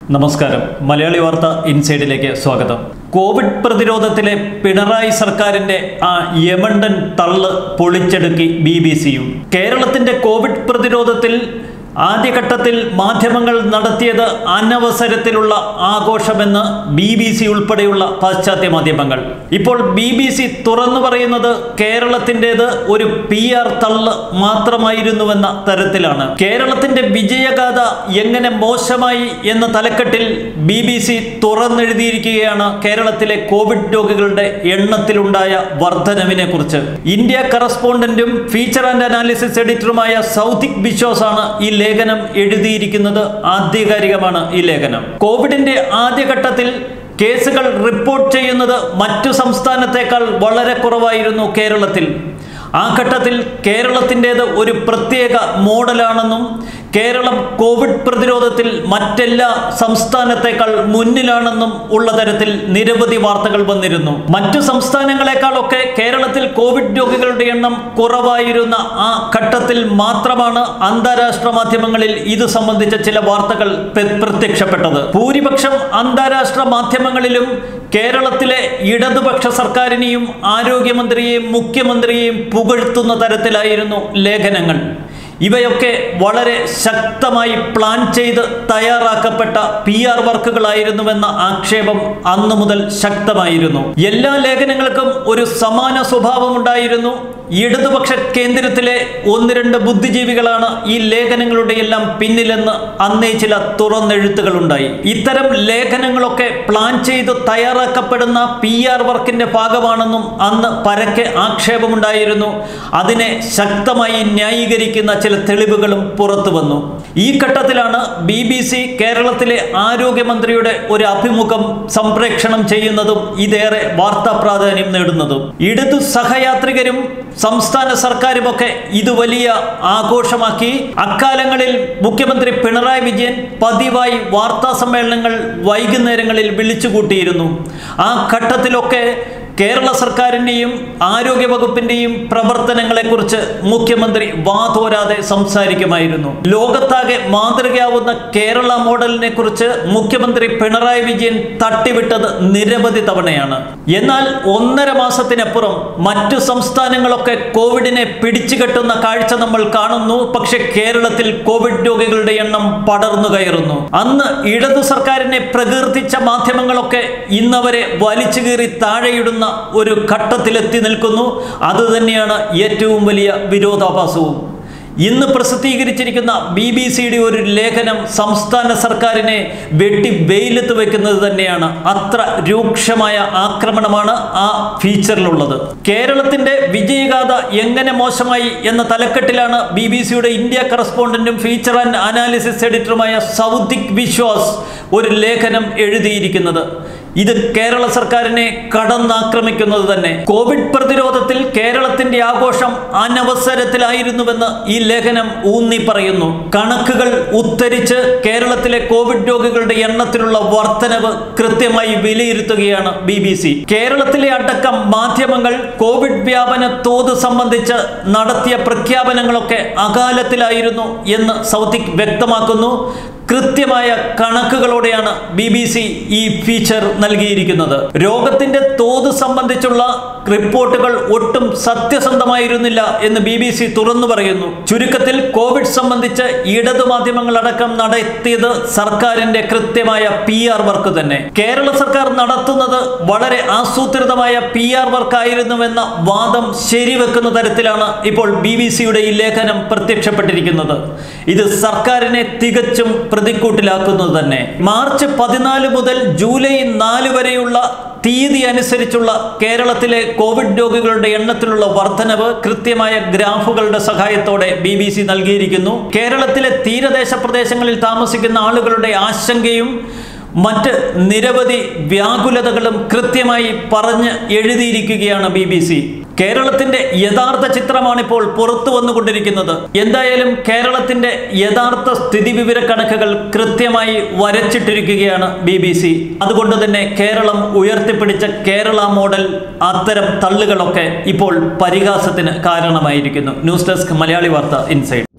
നമസ്കാരം മലയാളി വാർത്ത ഇൻസൈഡിലേക്ക് സ്വാഗതം കോവിഡ് പ്രതിരോധത്തിലെ പിണറായി സർക്കാരിന്റെ ആ യമണ്ടൻ തള്ള് പൊളിച്ചെടുക്കി ബി ബി സിയും കേരളത്തിന്റെ കോവിഡ് പ്രതിരോധത്തിൽ ആദ്യഘട്ടത്തിൽ മാധ്യമങ്ങൾ നടത്തിയത് അനവസരത്തിലുള്ള ആഘോഷമെന്ന് ബി ബി സി ഉൾപ്പെടെയുള്ള പാശ്ചാത്യ മാധ്യമങ്ങൾ ഇപ്പോൾ ബി ബി സി തുറന്നു പറയുന്നത് കേരളത്തിൻ്റെത് ഒരു പി ആർ തള്ള് മാത്രമായിരുന്നുവെന്ന തരത്തിലാണ് കേരളത്തിന്റെ വിജയഗാഥ എങ്ങനെ മോശമായി എന്ന തലക്കെട്ടിൽ ബി ബി സി തുറന്നെഴുതിയിരിക്കുകയാണ് കേരളത്തിലെ കോവിഡ് രോഗികളുടെ എണ്ണത്തിലുണ്ടായ വർധനവിനെ കുറിച്ച് ഇന്ത്യ കറസ്പോണ്ടന്റും ഫീച്ചർ ആൻഡ് അനാലിസിസ് എഡിറ്ററുമായ സൗദിക് ബിശ്വാസ് ആണ് ഈ ലേഖനം എഴുതിയിരിക്കുന്നത് ആധികാരികമാണ് ഈ ലേഖനം കോവിഡിന്റെ ആദ്യഘട്ടത്തിൽ കേസുകൾ റിപ്പോർട്ട് ചെയ്യുന്നത് മറ്റു സംസ്ഥാനത്തേക്കാൾ വളരെ കുറവായിരുന്നു കേരളത്തിൽ ആ ഘട്ടത്തിൽ കേരളത്തിൻ്റെത് ഒരു പ്രത്യേക മോഡലാണെന്നും കേരളം കോവിഡ് പ്രതിരോധത്തിൽ മറ്റെല്ലാ സംസ്ഥാനത്തേക്കാൾ മുന്നിലാണെന്നും ഉള്ള തരത്തിൽ നിരവധി വാർത്തകൾ വന്നിരുന്നു മറ്റു സംസ്ഥാനങ്ങളെക്കാളൊക്കെ കേരളത്തിൽ കോവിഡ് രോഗികളുടെ എണ്ണം കുറവായിരുന്ന ആ ഘട്ടത്തിൽ മാത്രമാണ് അന്താരാഷ്ട്ര മാധ്യമങ്ങളിൽ ഇത് സംബന്ധിച്ച ചില വാർത്തകൾ പ്ര- പ്രത്യക്ഷപ്പെട്ടത് ഭൂരിപക്ഷം അന്താരാഷ്ട്ര മാധ്യമങ്ങളിലും കേരളത്തിലെ ഇടതുപക്ഷ സർക്കാരിനെയും ആരോഗ്യമന്ത്രിയെയും മുഖ്യമന്ത്രിയെയും പുകഴ്ത്തുന്ന തരത്തിലായിരുന്നു ലേഖനങ്ങൾ ഇവയൊക്കെ വളരെ ശക്തമായി പ്ലാൻ ചെയ്ത് തയ്യാറാക്കപ്പെട്ട പി ആർ വർക്കുകളായിരുന്നുവെന്ന ആക്ഷേപം അന്നു മുതൽ ശക്തമായിരുന്നു എല്ലാ ലേഖനങ്ങൾക്കും ഒരു സമാന സ്വഭാവമുണ്ടായിരുന്നു ഇടതുപക്ഷ കേന്ദ്രത്തിലെ ഒന്ന് രണ്ട് ബുദ്ധിജീവികളാണ് ഈ ലേഖനങ്ങളുടെ എല്ലാം പിന്നിലെന്ന് അന്നേ ചില തുറന്നെഴുത്തുകളുണ്ടായി ഇത്തരം ലേഖനങ്ങളൊക്കെ പ്ലാൻ ചെയ്ത് തയ്യാറാക്കപ്പെടുന്ന പി ആർ വർക്കിന്റെ ഭാഗമാണെന്നും അന്ന് പരക്കെ ആക്ഷേപമുണ്ടായിരുന്നു അതിനെ ശക്തമായി ന്യായീകരിക്കുന്ന ചില തെളിവുകളും പുറത്തു വന്നു ഈ ഘട്ടത്തിലാണ് ബി ബി സി കേരളത്തിലെ ആരോഗ്യമന്ത്രിയുടെ ഒരു അഭിമുഖം സംപ്രേക്ഷണം ചെയ്യുന്നതും ഇതേറെ വാർത്താ പ്രാധാന്യം നേടുന്നതും ഇടതു സഹയാത്രികരും സംസ്ഥാന സർക്കാരുമൊക്കെ ഇത് വലിയ ആഘോഷമാക്കി അക്കാലങ്ങളിൽ മുഖ്യമന്ത്രി പിണറായി വിജയൻ പതിവായി വാർത്താ സമ്മേളനങ്ങൾ വൈകുന്നേരങ്ങളിൽ വിളിച്ചുകൂട്ടിയിരുന്നു ആ ഘട്ടത്തിലൊക്കെ കേരള സർക്കാരിൻ്റെയും ആരോഗ്യ വകുപ്പിൻ്റെയും പ്രവർത്തനങ്ങളെക്കുറിച്ച് മുഖ്യമന്ത്രി വാതോരാതെ സംസാരിക്കുമായിരുന്നു ലോകത്താകെ മാതൃകയാവുന്ന കേരള മോഡലിനെ കുറിച്ച് മുഖ്യമന്ത്രി പിണറായി വിജയൻ തട്ടിവിട്ടത് നിരവധി തവണയാണ് എന്നാൽ ഒന്നര മാസത്തിനപ്പുറം മറ്റു സംസ്ഥാനങ്ങളൊക്കെ കോവിഡിനെ പിടിച്ചുകെട്ടുന്ന കാഴ്ച നമ്മൾ കാണുന്നു പക്ഷെ കേരളത്തിൽ കോവിഡ് രോഗികളുടെ എണ്ണം പടർന്നു കയറുന്നു അന്ന് ഇടതു സർക്കാരിനെ പ്രകീർത്തിച്ച മാധ്യമങ്ങളൊക്കെ ഇന്നവരെ വലിച്ചു കീറി താഴെയിടുന്ന ഒരു ഘട്ടത്തിലെത്തി നിൽക്കുന്നു അതുതന്നെയാണ് ഏറ്റവും വലിയ വിരോധാഭാസവും ഇന്ന് പ്രസിദ്ധീകരിച്ചിരിക്കുന്ന ബി ബി സിയുടെ ഒരു ലേഖനം സംസ്ഥാന സർക്കാരിനെ വെട്ടി വെയിലത്ത് വെക്കുന്നത് തന്നെയാണ് അത്ര രൂക്ഷമായ ആക്രമണമാണ് ആ ഫീച്ചറിലുള്ളത് കേരളത്തിന്റെ വിജയഗാഥ എങ്ങനെ മോശമായി എന്ന തലക്കെട്ടിലാണ് ബി ബി സിയുടെ ഇന്ത്യ കറസ്പോണ്ടന്റും ഫീച്ചർ ആൻഡ് അനാലിസിസ് എഡിറ്ററുമായ സൗദിക് വിശ്വാസ് ഒരു ലേഖനം എഴുതിയിരിക്കുന്നത് ഇത് കേരള സർക്കാരിനെ കടന്നാക്രമിക്കുന്നത് തന്നെ കോവിഡ് പ്രതിരോധത്തിൽ കേരളത്തിന്റെ ആഘോഷം അനവസരത്തിലായിരുന്നുവെന്ന് ഈ ലേഖനം ഊന്നി പറയുന്നു കണക്കുകൾ ഉദ്ധരിച്ച് കേരളത്തിലെ കോവിഡ് രോഗികളുടെ എണ്ണത്തിലുള്ള വർധനവ് കൃത്യമായി വിലയിരുത്തുകയാണ് ബി ബി സി കേരളത്തിലെ അടക്കം മാധ്യമങ്ങൾ കോവിഡ് വ്യാപന തോത് സംബന്ധിച്ച് നടത്തിയ പ്രഖ്യാപനങ്ങളൊക്കെ അകാലത്തിലായിരുന്നു എന്ന് സൗദിക് വ്യക്തമാക്കുന്നു കൃത്യമായ കണക്കുകളോടെയാണ് ബി ബി സി ഈ ഫീച്ചർ നൽകിയിരിക്കുന്നത് രോഗത്തിന്റെ തോത് സംബന്ധിച്ചുള്ള റിപ്പോർട്ടുകൾ ഒട്ടും സത്യസന്ധമായിരുന്നില്ല എന്ന് ബി ബി സി തുറന്നു പറയുന്നു ചുരുക്കത്തിൽ കോവിഡ് സംബന്ധിച്ച് ഇടതു മാധ്യമങ്ങളടക്കം നടത്തിയത് സർക്കാരിന്റെ കൃത്യമായ പി ആർ വർക്ക് തന്നെ കേരള സർക്കാർ നടത്തുന്നത് വളരെ ആസൂത്രിതമായ പി ആർ വർക്കായിരുന്നുവെന്ന വാദം ശരിവെക്കുന്ന തരത്തിലാണ് ഇപ്പോൾ ബി ബി സിയുടെ ഈ ലേഖനം പ്രത്യക്ഷപ്പെട്ടിരിക്കുന്നത് ഇത് സർക്കാരിനെ തികച്ചും പ്രതിക്കൂട്ടിലാക്കുന്നത് തന്നെ മാർച്ച് പതിനാല് മുതൽ ജൂലൈ നാല് വരെയുള്ള തീയതി അനുസരിച്ചുള്ള കേരളത്തിലെ കോവിഡ് രോഗികളുടെ എണ്ണത്തിലുള്ള വർധനവ് കൃത്യമായ ഗ്രാഫുകളുടെ സഹായത്തോടെ ബി ബി സി നൽകിയിരിക്കുന്നു കേരളത്തിലെ തീരദേശ പ്രദേശങ്ങളിൽ താമസിക്കുന്ന ആളുകളുടെ ആശങ്കയും മറ്റ് നിരവധി വ്യാകുലതകളും കൃത്യമായി പറഞ്ഞ് എഴുതിയിരിക്കുകയാണ് ബി ബി സി കേരളത്തിന്റെ യഥാർത്ഥ ചിത്രമാണിപ്പോൾ പുറത്തു വന്നുകൊണ്ടിരിക്കുന്നത് എന്തായാലും കേരളത്തിന്റെ യഥാർത്ഥ സ്ഥിതിവിവര കണക്കുകൾ കൃത്യമായി വരച്ചിട്ടിരിക്കുകയാണ് ബി ബി സി അതുകൊണ്ട് തന്നെ കേരളം ഉയർത്തിപ്പിടിച്ച കേരള മോഡൽ അത്തരം തള്ളുകളൊക്കെ ഇപ്പോൾ പരിഹാസത്തിന് കാരണമായിരിക്കുന്നു ന്യൂസ് ഡെസ്ക് മലയാളി വാർത്ത ഇൻസൈഡ്